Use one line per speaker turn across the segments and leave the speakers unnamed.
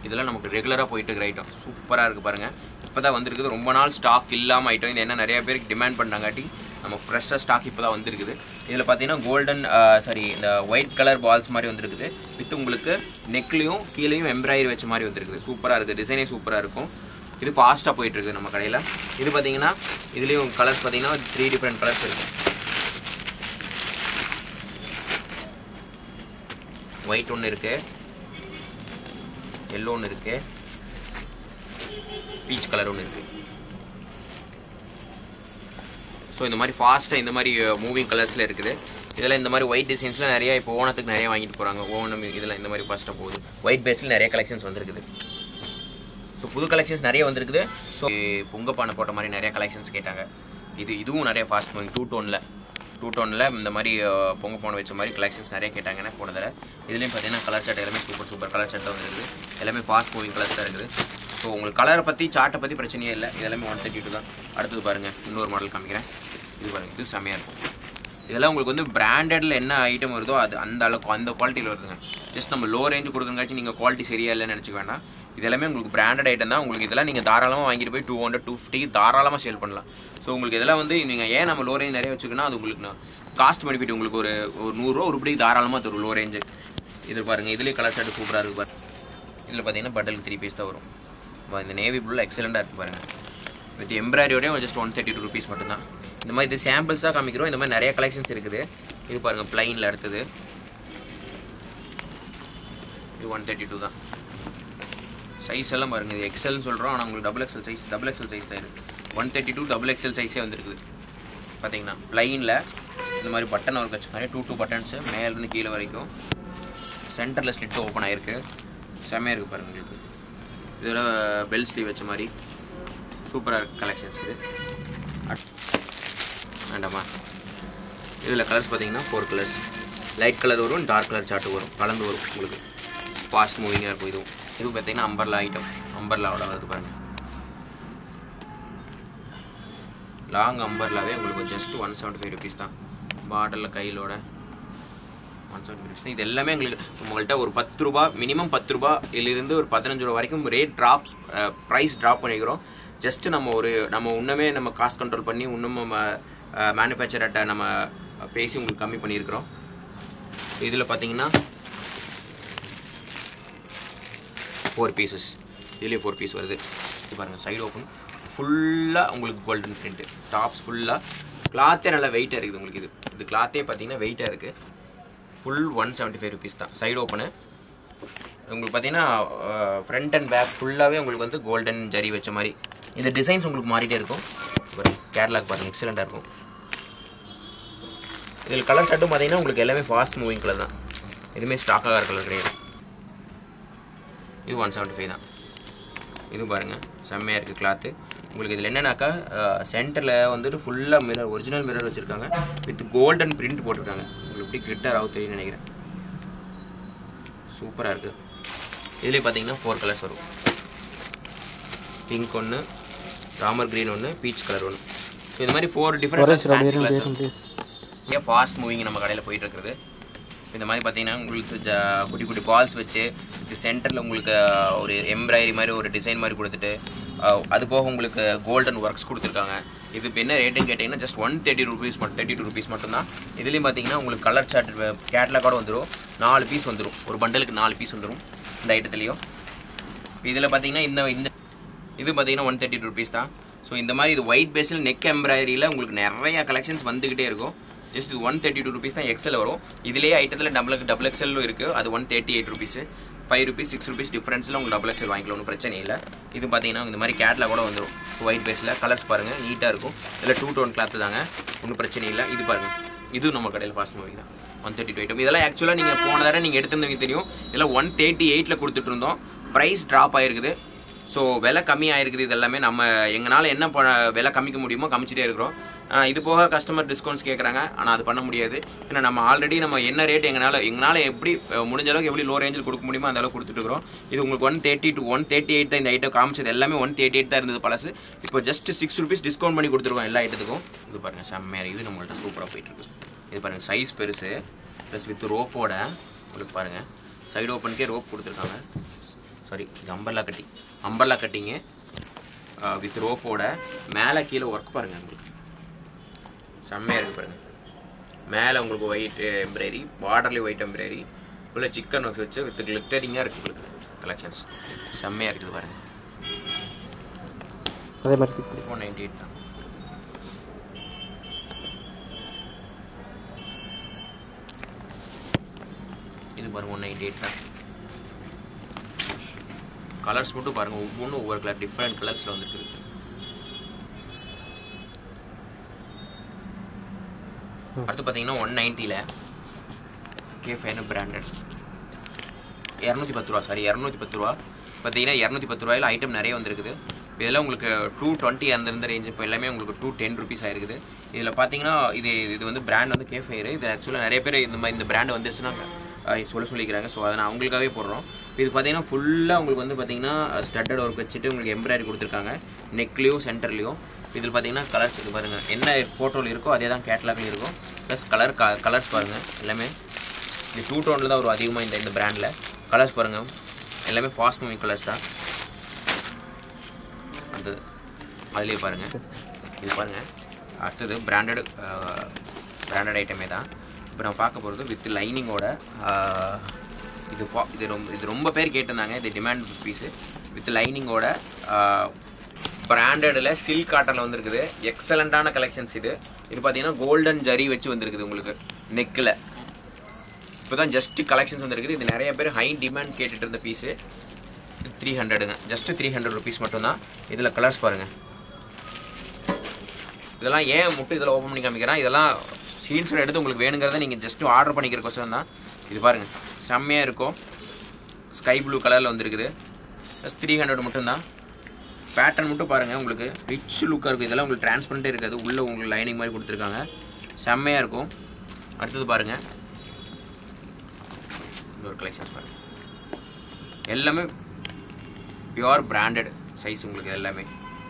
இதெல்லாம் நமக்கு ரெகுலராக போயிட்டு இருக்கிற ஐட்டம் சூப்பராக இருக்குது பாருங்கள் இப்போ தான் வந்திருக்குது ரொம்ப நாள் ஸ்டாக் இல்லாமல் ஐட்டம் இது என்ன நிறைய பேருக்கு டிமாண்ட் பண்ணாங்காட்டி நம்ம ஃப்ரெஷ்ஷாக ஸ்டாக் இப்போ தான் வந்திருக்குது இதில் பார்த்தீங்கன்னா கோல்டன் சாரி இந்த ஒயிட் கலர் பால்ஸ் மாதிரி வந்திருக்குது வித் உங்களுக்கு நெக்லேயும் கீழேயும் எம்ப்ராய்டரி வச்ச மாதிரி வந்திருக்குது சூப்பராக இருக்குது டிசைனே சூப்பராக இருக்கும் இது ஃபாஸ்ட்டாக போயிட்டு இருக்குது நம்ம கடையில் இது பார்த்தீங்கன்னா இதுலேயும் கலர்ஸ் பார்த்தீங்கன்னா த்ரீ டிஃப்ரெண்ட் கலர்ஸ் இருக்கும் ஒயிட் ஒன்று இருக்குது எல்லோ ஒன்று இருக்குது பீச் கலர் ஒன்று இருக்குது ஸோ இந்த மாதிரி ஃபாஸ்ட்டாக இந்த மாதிரி மூவிங் கலர்ஸில் இருக்குது இதில் இந்த மாதிரி ஒயிட் டிசைன்ஸில் நிறைய இப்போ ஓணத்துக்கு நிறைய வாங்கிட்டு போகிறாங்க ஓணம் இதில் இந்த மாதிரி ஃபாஸ்ட்டாக போகுது ஒயிட் பேஸில் நிறைய கலெக்ஷன்ஸ் வந்திருக்குது ஸோ புது கலெக்ஷன்ஸ் நிறைய வந்திருக்குது ஸோ பொங்கப்பானை போட்ட மாதிரி நிறைய கலெக்ஷன்ஸ் கேட்டாங்க இது இதுவும் நிறைய ஃபாஸ்ட் மூவிங் டூ டோனில் டூ டோனில் இந்த மாதிரி அஹ், பொங்க பானை வச்ச மாதிரி கலெக்ஷன்ஸ் நிறைய கேட்டாங்கன்னா போன தடவை இதுலேயும் பார்த்தீங்கன்னா கலர் சார்ட் எல்லாமே சூப்பர் சூப்பர் கலர் சார்ட் வந்துருக்குது எல்லாமே ஃபாஸ்ட் மூவிங் கலர்ஸ் தான் இருக்குது ஸோ உங்களுக்கு கலரை பற்றி சார்ட்டை பற்றி பிரச்சனையே இல்லை இது எல்லாமே ஒன் தேர்ட்டி டூ தான் அடுத்தது பாருங்கள் இன்னொரு மாடல் காமிக்கிறேன் இது பாருங்கள் இது செம்மையாக இருக்கும் இதெல்லாம் உங்களுக்கு வந்து பிராண்டடில் என்ன ஐட்டம் வருதோ அது அந்த அளவுக்கு அந்த குவாலிட்டியில் வருதுங்க ஜஸ்ட் நம்ம லோ ரேஞ்சு கொடுக்குறங்காச்சும் நீங்கள் குவாலிட்டி சரியா இல்லைன்னு நினச்சிக்க வேண்டாம் இது எல்லாமே உங்களுக்கு பிராண்டட் ஐட்டம் தான் உங்களுக்கு இதெல்லாம் நீங்கள் தாராளமாக வாங்கிட்டு போய் டூ ஹண்ட்ரட் டூ ஃபிஃப்டிக்கு தாராளமாக சேல் பண்ணலாம் ஸோ உங்களுக்கு இதெல்லாம் வந்து நீங்கள் ஏன் நம்ம லோ ரேஞ்ச் நிறைய வச்சுக்கணும் அது உங்களுக்கு நான் காஸ்ட் பெனிஃபிட் உங்களுக்கு ஒரு ஒரு நூறுரூவா ஒரு படி தாராளமாக தரும் லோ ரேஞ்சு இது பாருங்கள் இதுலேயே கலர் சார்ட் சூப்பராக இருக்குது பாருங்க இதில் பார்த்தீங்கன்னா பண்டலுக்கு த்ரீ பீஸ் தான் வரும் இப்போ இந்த நேவி ப்ளூவில் எக்ஸலண்ட்டாக இருக்குது பாருங்கள் வித் எம்ப்ராய்டரியோடய just one thirty two rupees மட்டும்தான் இந்த மாதிரி இது சாம்பிள்ஸாக காமிக்கிறோம் இந்த மாதிரி நிறைய கலெக்ஷன்ஸ் இருக்குது இது பாருங்கள் ப்ளைனில் அடுத்தது இது ஒன் தேர்ட்டி டூ தான் சைஸ் எல்லாம் பாருங்கள் இது எக்ஸல்னு சொல்கிறோம் ஆனால் உங்களுக்கு double XL size double XL size தான் இருக்குது one thirty two double XL சைஸே வந்துருக்குது பார்த்தீங்கன்னா ப்ளைனில் இந்த மாதிரி பட்டன் ஒர்க் வச்ச மாதிரி டூ டூ பட்டன்ஸு மேலேருந்து கீழே வரைக்கும் சென்டரில் ஸ்லிட் ஓப்பன் ஆகிருக்கு செம்மையாக இருக்குது பாருங்கள் உங்களுக்கு இதோட பெல் ஸ்லீவ் வச்ச மாதிரி சூப்பராக இருக்கு கலெக்ஷன்ஸ் இது அட்- வேண்டாமா இதில் கலர்ஸ் பார்த்தீங்கன்னா ஃபோர் கலர்ஸ் லைட் கலர் வரும் டார்க் கலர் சார்ட் வரும் கலந்து வரும் உங்களுக்கு ஃபாஸ்ட் மூவிங்காக இருக்கும் இதுவும் இது பார்த்தீங்கன்னா அம்பர்லா ஐட்டம் அம்பர்லாவோட வருது பாருங்கள் லாங் அம்பர்லாவே உங்களுக்கு just one seventy five rupees தான் பாட்டிலில் கையிலோட ஒன் செவன்ட்டி ருபீஸ் இது எல்லாமே எங்களுக்கு உங்கள்கிட்ட ஒரு பத்து ரூபா மினிமம் பத்து ரூபா இருந்து ஒரு பதினஞ்சு ரூபா வரைக்கும் ரேட் ட்ராப்ஸ் ப்ரைஸ் ட்ராப் பண்ணிக்கிறோம் ஜஸ்ட் நம்ம ஒரு நம்ம இன்னுமே நம்ம காஸ்ட் கண்ட்ரோல் பண்ணி இன்னும் நம்ம மேனுஃபேக்சர்கிட்ட நம்ம பேசி உங்களுக்கு கம்மி பண்ணியிருக்கிறோம் இதில் பார்த்தீங்கன்னா ஃபோர் பீசஸ் இதுலேயே ஃபோர் பீஸ் வருது இது பாருங்கள் சைடு ஓப்பன் ஃபுல்லாக உங்களுக்கு கோல்டன் பிரிண்ட்டு டாப்ஸ் ஃபுல்லாக கிளாத்தே நல்லா வெயிட்டாக இருக்குது உங்களுக்கு இது இது கிளாத்தே பார்த்தீங்கன்னா வெயிட்டாக இருக்குது full one seventy five rupees தான் சைடு ஓப்பனு உங்களுக்கு பார்த்தீங்கன்னா ஃப்ரண்ட் அண்ட் பேக் ஃபுல்லாகவே உங்களுக்கு வந்து கோல்டன் ஜரி வச்ச மாதிரி இந்த டிசைன்ஸ் உங்களுக்கு மாறிட்டே இருக்கும் கேரளாக்கு பாருங்கள் எக்ஸலண்ட்டாக இருக்கும் இதில் கலர் ஷர்ட்டும் பார்த்தீங்கன்னா உங்களுக்கு எல்லாமே ஃபாஸ்ட் மூவிங் கலர் தான் எதுவுமே ஸ்டாக் ஆகிற கலர் கிடையாது இது ஒன் செவன்ட்டி ஃபைவ் தான் இது பாருங்கள் செம்மையாக இருக்குது கிளாத்து உங்களுக்கு இதில் என்னன்னாக்கா சென்டரில் வந்துட்டு ஃபுல்லாக மிரர் ஒரிஜினல் மிரர் வச்சுருக்காங்க வித் கோல்டன் பிரிண்ட் போட்டிருக்காங்க உங்களுக்கு எப்படி கிரிட்டர் ஆகும் தெரியும்னு நினைக்கிறேன் சூப்பராக இருக்குது இதுலேயே பார்த்தீங்கன்னா ஃபோர் கலர்ஸ் வரும் பிங்க் ஒன்று ராமர் க்ரீன் ஒன்று பீச் கலர் ஒன்று ஸோ இந்த மாதிரி ஃபோர் டிஃப்ரெண்ட் ஃபேன்சி கலர்ஸ் இங்கே ஃபாஸ்ட் மூவிங் நம்ம கடையில் போயிட்டு இருக்குது இந்த மாதிரி பார்த்தீங்கன்னா உங்களுக்கு ஜ- குட்டி குட்டி பால்ஸ் வச்சு இது சென்டரில் உங்களுக்கு அஹ், ஒரு எம்ப்ராய்டரி மாதிரி ஒரு டிசைன் மாதிரி கொடுத்துட்டு அஹ், அது போக உங்களுக்கு கோல்டன் ஒர்க்ஸ் கொடுத்துருக்காங்க இது இப்போ என்ன ரேட்டுன்னு கேட்டிங்கன்னா ஜஸ்ட் ஒன் தேர்ட்டி ருபீஸ் மட்டும் தேர்ட்டி டூ ருபீஸ் மட்டும்தான் இதுலேயும் பார்த்தீங்கன்னா உங்களுக்கு கலர் சார்ட் கேட்லாகோட வந்துடும் நாலு பீஸ் வந்துடும் ஒரு பண்டலுக்கு நாலு பீஸ் வந்துடும் இந்த ஐட்டத்துலேயும் இதில் பார்த்தீங்கன்னா இந்த இந்த இது பார்த்தீங்கன்னா ஒன் தேர்ட்டி ருபீஸ் தான் ஸோ இந்த மாதிரி இது ஒயிட் பேஸில் நெக் எம்ப்ராய்டரியில் உங்களுக்கு நிறைய கலெக்ஷன்ஸ் வந்துக்கிட்டே இருக்கும் ஜஸ்ட் இது ஒன் தேர்ட்டி டூ ருபீஸ் தான் எக்ஸல் வரும் இதுலேயே ஐட்டத்தில் டபுள் டபுள் எக்ஸலும் இருக்குது அது one thirty eight rupees five rupees six rupees டிஃப்ரென்ஸில் உங்களுக்கு டபுள் எக்ஸல் வாங்கிக்கலாம் ஒன்றும் பிரச்சனை இல்லை இது பார்த்தீங்கன்னா இந்த மாதிரி கேட்ல கூட வந்துடும் ஒயிட் பேஸில் கலர்ஸ் பாருங்கள் நீட்டாக இருக்கும் இதில் டூ டோன் கிளாத் தாங்க ஒன்றும் பிரச்சனை இல்லை இது பாருங்கள் இது நம்ம கடையில் ஃபாஸ்ட் மூவிங் தான் ஒன் தேர்ட்டி டூ ஐட்டம் இதெல்லாம் ஆக்சுவலாக நீங்கள் போன தடவை நீங்கள் எடுத்திருந்தவங்க தெரியும் இதெல்லாம் ஒன் தேர்ட்டி எயிட்டில் கொடுத்துட்டு இருந்தோம் ப்ரைஸ் ட்ராப் ஆயிருக்குது ஸோ விலை கம்மி ஆயிருக்குது இது எல்லாமே நம்ம எங்களால் என்ன ப விலை கம்மிக்க முடியுமோ கமிச்சிட்டே இருக்கிறோம் ஆஹ் இது போக கஸ்டமர் டிஸ்கவுண்ட்ஸ் கேட்குறாங்க ஆனால் அது பண்ண முடியாது ஏன்னா நம்ம ஆல்ரெடி நம்ம என்ன ரேட் எங்களால் எங்களால் எப்படி அஹ், முடிஞ்ச அளவுக்கு எப்படி லோ ரேஞ்சில் கொடுக்க முடியுமோ அந்த அளவுக்கு கொடுத்துட்டு இருக்கிறோம் இது உங்களுக்கு one thirty two one thirty eight தான் இந்த ஐட்டம் காமிச்சது எல்லாமே ஒன் தேர்ட்டி எயிட் தான் இருந்தது பழசு இப்போ ஜஸ்ட் சிக்ஸ் ருபீஸ் டிஸ்கவுண்ட் பண்ணி கொடுத்துருக்கோம் எல்லா ஐட்டத்துக்கும் இது பாருங்கள் செம்மையாக இது நம்மள்ட்ட சூப்பராக போயிட்டு இருக்கு இது பாருங்கள் சைஸ் பெருசு ப்ளஸ் வித் ரோப்போட உங்களுக்கு பாருங்கள் சைடு ஓப்பனுக்கே ரோப் கொடுத்துருக்காங்க ஸோ சாரி இது umbrella cutting umbrella cutting with ரோப்போட மேலே கீழே ஒர்க் பாருங்கள் உங்களுக்கு செம்மையாக இருக்குது பாருங்கள் மேலே உங்களுக்கு ஒயிட் எம்ப்ராய்டரி பார்டர்லேயும் ஒயிட் எம்ப்ராய்டரி உள்ள சிக்கன் ஒர்க் வச்சு வித் கிளிட்டரிங்காக இருக்குது உங்களுக்கு கலெக்ஷன்ஸ் செம்மையாக இருக்குது பாருங்கள்
அதே மாதிரி திக் பிடி
ஒன் நைன்டி எயிட் தான் இது பாருங்க ஒன் நைன்டி எயிட் தான் கலர்ஸ் மட்டும் பாருங்க ஒவ்வொன்றும் ஒவ்வொரு கலர் டிஃப்ரெண்ட் கலர்ஸில் வந்துருக்குது அடுத்து பார்த்தீங்கன்னா ஒன் நைன்ட்டியில் கே ஃபைனு பிராண்டட் இரநூத்தி பத்து ரூபா சாரி இரநூத்தி பத்து ரூபா பார்த்தீங்கன்னா இரநூத்தி பத்து ரூபாயில் ஐட்டம் நிறைய வந்திருக்குது இதெல்லாம் உங்களுக்கு டூ டுவெண்ட்டி அந்த இருந்த ரேஞ்ச் இப்போ எல்லாமே உங்களுக்கு டூ டென் ருபீஸ் ஆயிருக்குது இதில் பார்த்தீங்கன்னா இது இது வந்து பிராண்ட் வந்து கே ஃபயர் இது ஆக்சுவலாக நிறைய பேர் இந்த மாதிரி இந்த பிராண்ட் வந்துருச்சுன்னா அஹ், சொல்ல சொல்லிக்கிறாங்க ஸோ அதை நான் அவங்களுக்காகவே போடுறோம் இது பார்த்தீங்கன்னா ஃபுல்லாக உங்களுக்கு வந்து பார்த்தீங்கன்னா ஸ்டட்டட் ஒர்க் வச்சுட்டு உங்களுக்கு எம்ப்ராய்டரி கொடுத்துருக்காங்க நெக்லேயும் சென்டர்லேயும் இதில் பார்த்தீங்கன்னா கலர்ஸ் இது பாருங்கள் என்ன ஃபோட்டோவில் இருக்கோ அதே தான் கேட்லாக்லேயும் இருக்கும் ப்ளஸ் கலர் க கலர்ஸ் பாருங்கள் எல்லாமே இது டூ டோனில் தான் வரும் அதிகமாக இந்த இந்த பிராண்டில் கலர்ஸ் பாருங்கள் எல்லாமே ஃபாஸ்ட் மூவிங் கலர்ஸ் தான் அடுத்தது அதுலேயே பாருங்கள் இது பாருங்கள் அடுத்தது பிராண்டட் பிராண்டட் ஐட்டமே தான் இப்போ நான் பார்க்க போகிறது வித் லைனிங்கோட இது fa- இது ரொம்ப இது ரொம்ப பேர் கேட்டிருந்தாங்க இது டிமாண்ட் பீஸு வித் லைனிங்கோட பிராண்டடில் சில்க் காட்டனில் வந்திருக்குது எக்ஸலண்ட்டான கலெக்ஷன்ஸ் இது இது பார்த்தீங்கன்னா கோல்டன் ஜரி வச்சு வந்திருக்குது உங்களுக்கு நெக்கில் இப்போ தான் ஜஸ்ட் கலெக்ஷன்ஸ் வந்திருக்குது இது நிறைய பேர் ஹை டிமாண்ட் கேட்டுட்டு இருந்த பீஸு த்ரீ ஹண்ட்ரடுங்க ஜஸ்ட் த்ரீ ஹண்ட்ரட் ருபீஸ் மட்டும்தான் இதில் கலர்ஸ் பாருங்கள் இதெல்லாம் ஏன் முட்டு இதில் ஓப்பன் பண்ணி காமிக்கிறேன் இதெல்லாம் ஸ்க்ரீன்ஷாட் எடுத்து உங்களுக்கு வேணுங்கிறத நீங்கள் ஜஸ்ட் ஆர்டர் பண்ணிக்கிறக்கோசரம் தான் இது பாருங்கள் செம்மையாக இருக்கும் ஸ்கை ப்ளூ கலரில் வந்திருக்குது ஜஸ்ட் த்ரீ ஹண்ட்ரட் மட்டும்தான் பேட்டர்ன் மட்டும் பாருங்கள் உங்களுக்கு ரிச் லுக்காக இருக்கும் இதெல்லாம் உங்களுக்கு டிரான்ஸ்பரண்ட்டே இருக்காது உள்ளே உங்களுக்கு லைனிங் மாதிரி கொடுத்துருக்காங்க செம்மையாக இருக்கும் அடுத்தது பாருங்கள் இன்னொரு கலெக்ஷன்ஸ் பாருங்கள் எல்லாமே பியூர் பிராண்டட் சைஸ் உங்களுக்கு எல்லாமே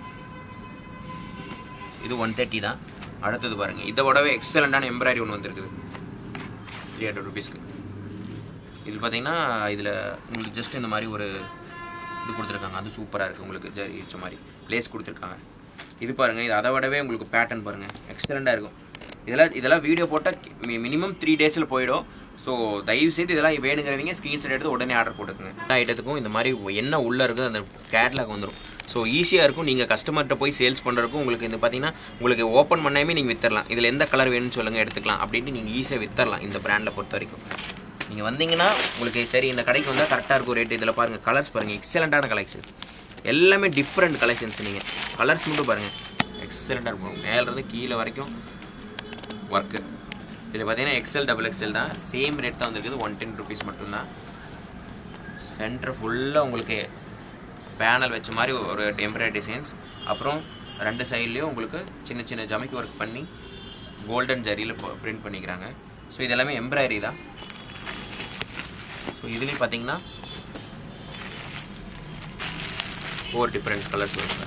இது ஒன் தேர்ட்டி தான் அடுத்தது பாருங்கள் இதை விடவே எக்ஸலண்ட்டான எம்ப்ராய்டரி ஒன்று வந்திருக்குது த்ரீ ஹண்ட்ரட் ருபீஸ்க்கு இது பார்த்தீங்கன்னா இதில் உங்களுக்கு ஜஸ்ட் இந்த மாதிரி ஒரு இது கொடுத்துருக்காங்க அது சூப்பராக இருக்குது உங்களுக்கு ஜரி வச்ச மாதிரி லேஸ் கொடுத்துருக்காங்க இது பாருங்கள் இது அதை விடவே உங்களுக்கு பேட்டர்ன் பாருங்கள் எக்ஸலண்ட்டாக இருக்கும் இதெல்லாம் இதெல்லாம் வீடியோ போட்டால் மினிமம் த்ரீ டேஸில் போயிடும் ஸோ தயவு செய்து இதெல்லாம் வேணுங்கிறவங்க ஸ்க்ரீன்ஷாட் எடுத்து உடனே ஆர்டர் போட்டுக்கோங்க எல்லா ஐட்டத்துக்கும் இந்த மாதிரி என்ன உள்ளே இருக்குது அந்த கேட்லாக் வந்துடும் ஸோ ஈஸியாக இருக்கும் நீங்கள் கஸ்டமர்கிட்ட போய் சேல்ஸ் பண்ணுறதுக்கும் உங்களுக்கு இந்த பார்த்தீங்கன்னா உங்களுக்கு ஓப்பன் பண்ணாமே நீங்கள் வித்தரலாம் இதில் எந்த கலர் வேணும்னு சொல்லுங்கள் எடுத்துக்கலாம் அப்படின்ட்டு நீங்கள் ஈஸியாக வித்தரலாம் இந்த பிராண்டில் பொறுத்த வரைக்கும் நீங்கள் வந்தீங்கன்னா உங்களுக்கு சரி இந்த கடைக்கு வந்தால் கரெக்டாக இருக்கும் ரேட் இதில் பாருங்கள் கலர்ஸ் பாருங்கள் எக்ஸலண்ட்டான கலெக்ஷன் எல்லாமே டிஃப்ரெண்ட் கலெக்ஷன்ஸ் நீங்கள் கலர்ஸ் மட்டும் பாருங்கள் எக்ஸலண்ட்டாக இருக்கும் மேலேருந்து கீழே வரைக்கும் ஒர்க்கு இதில் பார்த்தீங்கன்னா எக்ஸல் டபுள் எக்ஸல் தான் சேம் ரேட் தான் வந்திருக்குது ஒன் டென் ருபீஸ் மட்டும்தான் சென்டர் ஃபுல்லாக உங்களுக்கு பேனல் வச்ச மாதிரி ஒரு டெம்பரரி டிசைன்ஸ் அப்புறம் ரெண்டு சைட்லேயும் உங்களுக்கு சின்ன சின்ன ஜமிக்கி ஒர்க் பண்ணி கோல்டன் ஜரியில் பிரிண்ட் பண்ணிக்கிறாங்க ஸோ இது எல்லாமே எம்ப்ராய்டரி தான் ஸோ இதுலேயும் பார்த்தீங்கன்னா ஃபோர் டிஃப்ரெண்ட் கலர்ஸ் வருது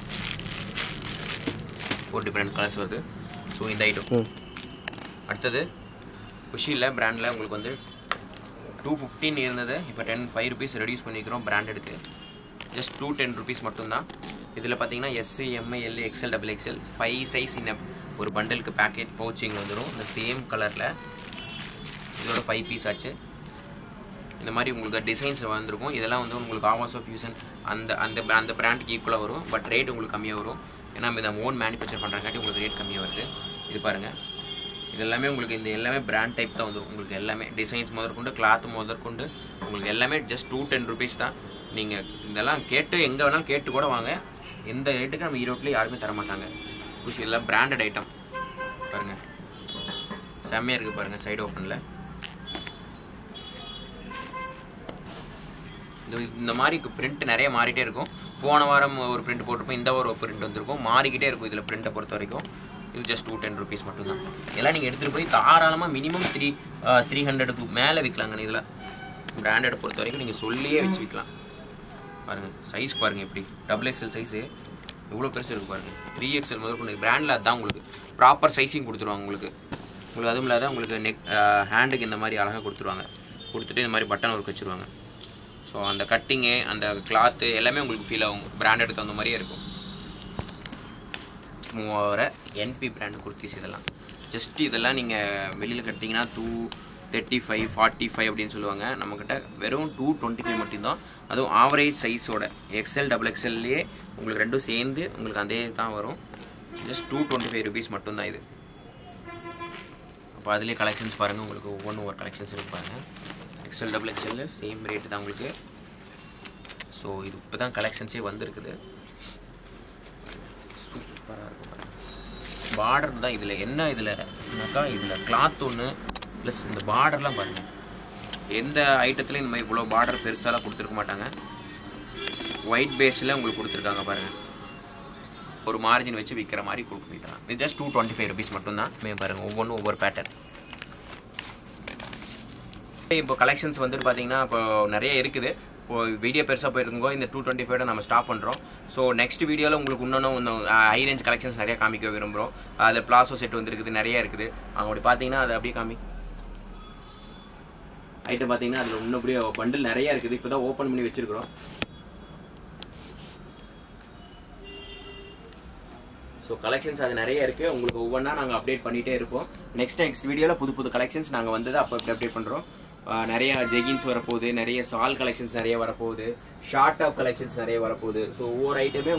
ஃபோர் டிஃப்ரெண்ட் கலர்ஸ் வருது ஸோ இந்த ஐட்டம்
ம்
அடுத்தது குஷியில் பிராண்டில் உங்களுக்கு வந்து டூ ஃபிஃப்டின் இருந்தது இப்போ டென் ஃபைவ் ருபீஸ் ரெடியூஸ் பண்ணிக்கிறோம் பிராண்டடுக்கு ஜஸ்ட் டூ டென் ருபீஸ் மட்டும்தான் இதில் பார்த்தீங்கன்னா S M L XL double XL five size இந்த ஒரு பண்டலுக்கு பேக்கெட் பவுச்சிங் வந்துடும் இந்த சேம் கலரில் இதோட ஃபைவ் பீஸ் ஆச்சு இந்த மாதிரி உங்களுக்கு டிசைன்ஸ் வந்திருக்கும் இதெல்லாம் வந்து உங்களுக்கு ஆவாஸ் ஆஃப் ஃபியூசன் அந்த அந்த அந்த பிராண்டுக்கு ஈக்குவலாக வரும் பட் ரேட் உங்களுக்கு கம்மியாக வரும் ஏன்னா நம்ம இதை ஓன் மேனுஃபேக்சர் பண்ணுறங்காட்டி உங்களுக்கு ரேட் கம்மியாக வருது இது பாருங்கள் இது எல்லாமே உங்களுக்கு இந்த எல்லாமே பிராண்ட் டைப் தான் வந்துடும் உங்களுக்கு எல்லாமே டிசைன்ஸ் முதற்கொண்டு கிளாத் முதற்கொண்டு உங்களுக்கு எல்லாமே ஜஸ்ட் டூ டென் ருபீஸ் தான் நீங்கள் இதெல்லாம் கேட்டு எங்கே வேணாலும் கேட்டு கூட வாங்க எந்த ரேட்டுக்கு நம்ம ஈரோட்டில் யாருமே தர மாட்டாங்க குஷி எல்லாம் பிராண்டட் ஐட்டம் பாருங்கள் செம்மையாக இருக்குது பாருங்கள் சைடு ஓப்பனில் இந்த இந்த மாதிரி பிரிண்ட் நிறைய மாறிட்டே இருக்கும் போன வாரம் ஒரு பிரிண்ட் போட்டிருப்போம் இந்த வாரம் ஒரு பிரிண்ட் வந்திருக்கும் மாறிக்கிட்டே இருக்கும் இதில் பிரிண்ட்டை பொறுத்த வரைக்கும் இது ஜஸ்ட் டூ டென் ருபீஸ் மட்டும்தான் எல்லாம் நீங்கள் எடுத்துகிட்டு போய் தாராளமாக மினிமம் த்ரீ த்ரீ ஹண்ட்ரடுக்கு மேலே விற்கலாங்க இதில் பிராண்டடை பொறுத்த வரைக்கும் நீங்கள் சொல்லியே வச்சு விற்கலாம் பாருங்கள் சைஸ் பாருங்கள் எப்படி டபுள் எக்ஸ்எல் சைஸு எவ்வளோ பெருசு இருக்குது பாருங்கள் த்ரீ எக்ஸ்எல் முதல் கொண்டு பிராண்டில் அதுதான் உங்களுக்கு ப்ராப்பர் சைஸிங் கொடுத்துருவாங்க உங்களுக்கு உங்களுக்கு அதுவும் இல்லாத உங்களுக்கு நெக் ஹேண்டுக்கு இந்த மாதிரி அழகாக கொடுத்துருவாங்க கொடுத்துட்டு இந்த மாதிரி பட்டன் ஒர்க் வச்சுருவாங்க ஸோ அந்த கட்டிங்கு அந்த கிளாத்து எல்லாமே உங்களுக்கு ஃபீல் ஆகும் பிராண்டடுக்கு தகுந்த மாதிரியே இருக்கும் மூவாயிர என்பி பிராண்ட் குர்த்திஸ் இதெல்லாம் ஜஸ்ட் இதெல்லாம் நீங்கள் வெளியில் கட்டிங்கன்னா two thirty five forty five அப்படின்னு சொல்லுவாங்க நம்மக்கிட்ட வெறும் டூ டுவெண்ட்டி ஃபைவ் மட்டும்தான் அதுவும் ஆவரேஜ் சைஸோட எக்ஸ்எல் டபுள் எக்ஸ்எல்லையே உங்களுக்கு ரெண்டும் சேர்ந்து உங்களுக்கு அதே தான் வரும் just two twenty five rupees மட்டும்தான் இது அப்போ அதுலேயே கலெக்ஷன்ஸ் பாருங்கள் உங்களுக்கு ஒவ்வொன்றும் ஒரு கலெக்ஷன்ஸ் இருக்கு பாருங்கள் XL double XL same rate தான் உங்களுக்கு ஸோ இது இப்போ தான் கலெக்ஷன்ஸே வந்திருக்குது சூப்பராக இருக்கும் பார்டர் தான் இதில் என்ன இதில் என்னக்கா இதில் கிளாத் ஒன்று ப்ளஸ் இந்த பார்டர்லாம் பாருங்கள் எந்த ஐட்டத்துலையும் இந்த மாதிரி இவ்வளோ பார்டர் பெருசாலாம் கொடுத்துருக்க மாட்டாங்க ஒயிட் பேஸில் உங்களுக்கு கொடுத்துருக்காங்க பாருங்கள் ஒரு மார்ஜின் வச்சு விற்கிற மாதிரி கொடுக்கலாம் இது just two twenty five rupees மட்டும்தான் மே பாருங்கள் ஒவ்வொன்றும் ஒவ்வொரு பேட்டர்ன் இப்போ கலெக்ஷன்ஸ் வந்துட்டு பார்த்தீங்கன்னா இப்போ நிறைய இருக்குது இப்போ வீடியோ பெருசாக போயிருந்தோம் இந்த டூ டுவெண்ட்டி ஃபைவ் நம்ம ஸ்டாப் பண்ணுறோம் ஸோ நெக்ஸ்ட் வீடியோவில் உங்களுக்கு இன்னொன்று இன்னும் ஹை ரேஞ்ச் கலெக்ஷன்ஸ் நிறைய காமிக்க விரும்புகிறோம் அது பிளாசோ செட் வந்துருக்குது நிறைய இருக்குது அப்படி பார்த்தீங்கன்னா அது அப்படியே காமி ஐட்டம் பார்த்தீங்கன்னா அதில் இன்னும் அப்படியே பண்டில் நிறைய இருக்குது இப்போ தான் ஓப்பன் பண்ணி வச்சிருக்கிறோம் ஸோ கலெக்ஷன்ஸ் அது நிறைய இருக்குது உங்களுக்கு ஒவ்வொன்றா நாங்கள் அப்டேட் பண்ணிகிட்டே இருப்போம் நெக்ஸ்ட் நெக்ஸ்ட் வீடியோவில் புது புது கலெக்ஷன்ஸ் நாங்கள் வந்தது அப்போ இப்படி அப்டேட் பண்ணுறோம் நிறைய ஜெகின்ஸ் வரப்போகுது நிறைய சால் கலெக்ஷன்ஸ் நிறைய வரப்போகுது ஷார்ட் டாப் கலெக்ஷன்ஸ் நிறைய வரப்போகுது ஸோ ஒவ்வொரு ஐட்டமே